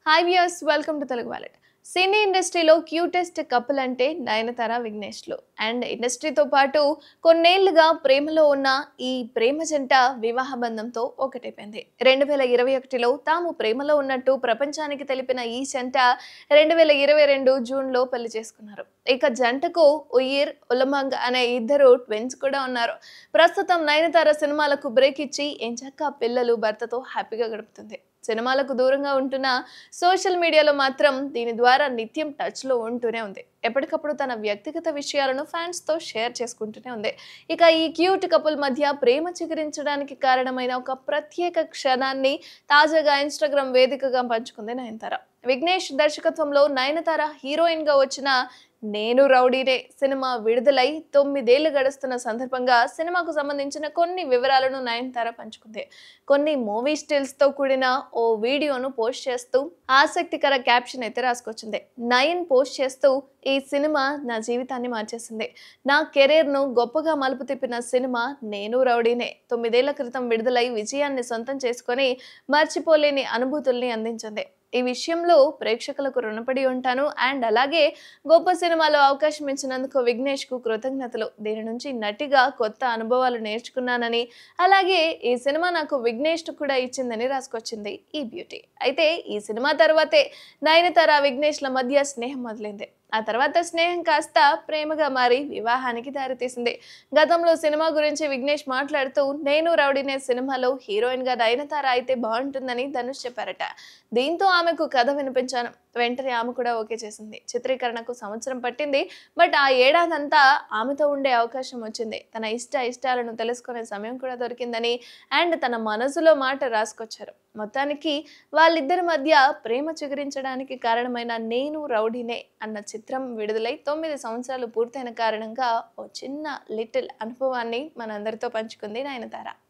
hi viewers welcome to Telugu wallet cine ఇండస్ట్రీలో cutest couple అంటే Nayanthara విఘ్నేష్లు and ఇండస్ట్రీతో పాటు కొన్నేళ్లుగా ప్రేమలో ఉన్న ఈ ప్రేమ జంట వివాహ బంధంతో ఒకటైపోయింది రెండు వేల ఇరవై ఒకటిలో తాము ప్రేమలో ఉన్నట్టు ప్రపంచానికి తెలిపిన ఈ జంట రెండు వేల ఇరవై రెండు జూన్లో పెళ్లి చేసుకున్నారు ఇక జంటకు ఉయిర్ ఉలమంగ్ అనే ఇద్దరు ట్విన్స్ కూడా ఉన్నారు ప్రస్తుతం నయనతార సినిమాలకు బ్రేక్ ఇచ్చి ఎంచక్క పిల్లలు భర్తతో హ్యాపీగా గడుపుతుంది సినిమాలకు దూరంగా ఉంటున్న సోషల్ మీడియాలో మాత్రం దీని ద్వారా నిత్యం టచ్లో ఉంటూనే ఉంది ఎప్పటికప్పుడు తన వ్యక్తిగత విషయాలను ఫ్యాన్స్తో షేర్ చేసుకుంటూనే ఉంది ఇక ఈ క్యూట్ కపుల్ మధ్య ప్రేమ చిగురించడానికి కారణమైన ఒక ప్రత్యేక క్షణాన్ని తాజాగా ఇన్స్టాగ్రామ్ వేదికగా పంచుకుంది నయనతార విఘ్నేష్ దర్శకత్వంలో నయనతార హీరోయిన్గా వచ్చిన నేను రౌడీనే సినిమా విడుదలై తొమ్మిదేళ్లు గడుస్తున్న సందర్భంగా సినిమాకు సంబంధించిన కొన్ని వివరాలను నయనతార పంచుకుంది కొన్ని మూవీ స్టిల్స్తో కూడిన ఓ వీడియోను పోస్ట్ చేస్తూ ఆసక్తికర క్యాప్షన్ అయితే రాసుకొచ్చింది నయన్ పోస్ట్ చేస్తూ ఈ సినిమా నా జీవితాన్ని మార్చేసింది నా కెరీర్ను గొప్పగా మలుపు తిప్పిన సినిమా నేను రౌడీనే తొమ్మిదేళ్ల క్రితం విడుదలై విజయాన్ని సొంతం చేసుకొని మర్చిపోలేని అనుభూతుల్ని అందించింది ఈ విషయంలో ప్రేక్షకులకు రుణపడి ఉంటాను అండ్ అలాగే గొప్ప సినిమాలో అవకాశం ఇచ్చినందుకు విఘ్నేష్కు కృతజ్ఞతలు దీని నుంచి నటిగా కొత్త అనుభవాలు నేర్చుకున్నానని అలాగే ఈ సినిమా నాకు విఘ్నేష్ కూడా ఇచ్చిందని రాసుకొచ్చింది ఈ బ్యూటీ అయితే ఈ సినిమా తర్వాతే నయనతార విఘ్నేష్ల మధ్య స్నేహం మొదలైంది ఆ తర్వాత స్నేహం కాస్త ప్రేమగా మారి వివాహానికి దారితీసింది గతంలో సినిమా గురించి విఘ్నేష్ మాట్లాడుతూ నేను రౌడీనే సినిమాలో హీరోయిన్గా నయనతార అయితే బాగుంటుందని ధనుష్ చెప్పారట దీంతో ఆమెకు కథ వినిపించాను వెంటనే ఆమె కూడా ఓకే చేసింది చిత్రీకరణకు సంవత్సరం పట్టింది బట్ ఆ ఏడాదంతా ఆమెతో ఉండే అవకాశం వచ్చింది తన ఇష్ట ఇష్టాలను తెలుసుకునే సమయం కూడా దొరికిందని అండ్ తన మనసులో మాట రాసుకొచ్చారు మొత్తానికి వాళ్ళిద్దరి మధ్య ప్రేమ చిగురించడానికి కారణమైన నేను రౌడీనే అన్న చిత్రం విడుదలై తొమ్మిది సంవత్సరాలు పూర్తయిన కారణంగా ఓ చిన్న లిటిల్ అనుభవాన్ని మనందరితో పంచుకుంది నయనతార